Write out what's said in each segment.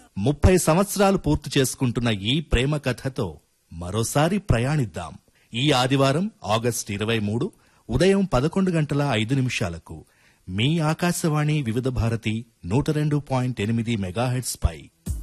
ముప్పై సంవత్సరాలు పూర్తి చేసుకుంటున్న ఈ ప్రేమ కథతో మరోసారి ప్రయాణిద్దాం ఈ ఆదివారం ఆగస్టు ఇరవై మూడు ఉదయం పదకొండు గంటల ఐదు నిమిషాలకు మీ ఆకాశవాణి వివిధ భారతి నూట రెండు పాయింట్ ఎనిమిది మెగాహెట్స్ పై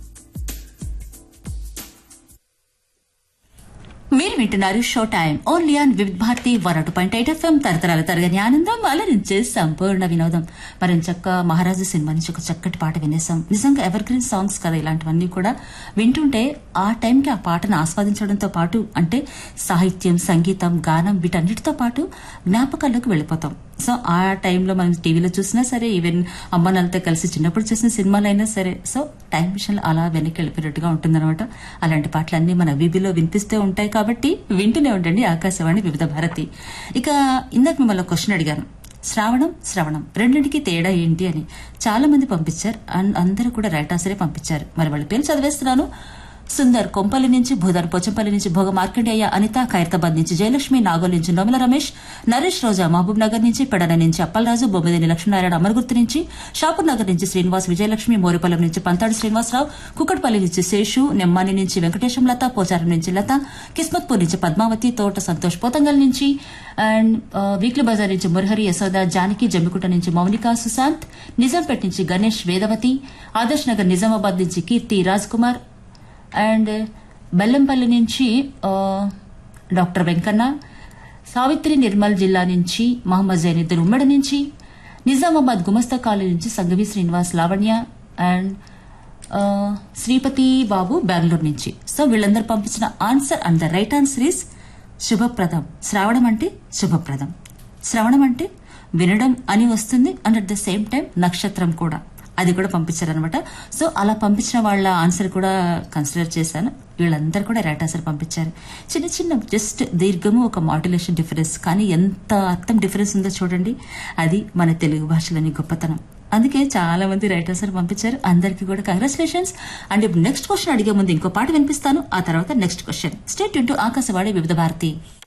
మీరు వింటున్నారు show time only on Vividh Bharati one అటు పాయింట్ ఎయిట్ ఎఫ్ఎం తరతరాల తరగని ఆనందం అలరించే సంపూర్ణ వినోదం మరి చక్క మహారాజు సినిమా నుంచి ఒక చక్కటి పాట వినేసాం నిజంగా ఎవర్ గ్రీన్ సాంగ్స్ కదా ఇలాంటివన్నీ కూడా వింటుంటే ఆ టైంకి ఆ పాటను ఆస్వాదించడంతో పాటు అంటే సాహిత్యం సంగీతం గానం వీటన్నిటితో పాటు జ్ఞాపకాల్లోకి వెళ్ళిపోతాం సో ఆ టైంలో మనం టీవీలో చూసినా సరే ఈవెన్ అమ్మ నాన్నతో కలిసి చిన్నప్పుడు చూసిన సినిమాలు అయినా సరే సో టైం విషయంలో అలా వెనక్కి వెళ్ళిపోయినట్టుగా ఉంటుందన్నమాట అలాంటి పాటలన్నీ మన వీబీలో వినిపిస్తూ ఉంటాయి కాబట్టి వింటూనే ఉండండి ఆకాశవాణి వివిధ భారతి ఇక ఇందాక మిమ్మల్ని క్వశ్చన్ అడిగాను శ్రావణం శ్రవణం రెండింటికి తేడా ఏంటి అని చాలా మంది పంపించారు అన్- అందరూ కూడా రైట్ ఆన్సరే పంపించారు మరి వాళ్ళ పేరు చదివేస్తున్నాను సుందర్ కొంపల్లి నుంచి భూదాన్ పోచంపల్లి నుంచి భోగ మార్కండేయ అనిత ఖైరతాబాద్ నుంచి జయలక్ష్మి నాగోల్ నుంచి నోమల రమేష్ నరేష్ రోజా మహబూబ్ నగర్ నుంచి పెడన నుంచి అప్పలరాజు బొమ్మిదేని లక్ష్మీనారాయణ అమరగుర్తు నుంచి షాపూర్ నగర్ నుంచి శ్రీనివాస్ విజయలక్ష్మి మోరిపల్లం నుంచి పంతాడు శ్రీనివాసరావు కుక్కట్పల్లి నుంచి శేషు నెమ్మాని నుంచి వెంకటేశం లత పోచారం నుంచి లత కిస్మత్పూర్ నుంచి పద్మావతి తోట సంతోష్ పోతంగల్ నుంచి అండ్ ఆ, వీక్లీ బజార్ నుంచి మురహరి యశోద జానకి జమ్మికుంట నుంచి మౌనిక సుశాంత్ నిజాంపేట నుంచి గణేష్ వేదవతి ఆదర్శ్ నగర్ నిజామాబాద్ నుంచి కీర్తి రాజ్ కుమార్ అండ్ బెల్లంపల్లి నుంచి ఆ, డాక్టర్ వెంకన్న సావిత్రి నిర్మల్ జిల్లా నుంచి మహమ్మద్ జైనుద్దీన్ ఉమ్మడి నుంచి నిజామాబాద్ గుమస్తా కాలనీ నుంచి సంగవి శ్రీనివాస్ లావణ్య అండ్ ఆ, శ్రీపతి బాబు బెంగళూరు నుంచి సో వీళ్ళందరూ పంపించిన answer and the right answer is శుభప్రదం శ్రావణం అంటే శుభప్రదం శ్రవణం అంటే వినడం అని వస్తుంది and at the same time నక్షత్రం కూడా అది కూడా పంపించారనమాట సో అలా పంపించిన వాళ్ళ ఆన్సర్ కూడా కన్సిడర్ చేశాను వీళ్ళందరూ కూడా రైట్ ఆన్సర్ పంపించారు చిన్న చిన్న జస్ట్ దీర్ఘము ఒక మాడ్యులేషన్ డిఫరెన్స్ కానీ ఎంత అర్థం డిఫరెన్స్ ఉందో చూడండి అది మన తెలుగు భాషలోని గొప్పతనం అందుకే చాలా మంది రైట్ ఆన్సర్ పంపించారు అందరికీ కూడా కంగ్రాచులేషన్స్ అండ్ ఇప్పుడు నెక్స్ట్ క్వశ్చన్ అడిగే ముందు ఇంకో పాట వినిపిస్తాను ఆ తర్వాత next question state into Akashvani Vividh Bharati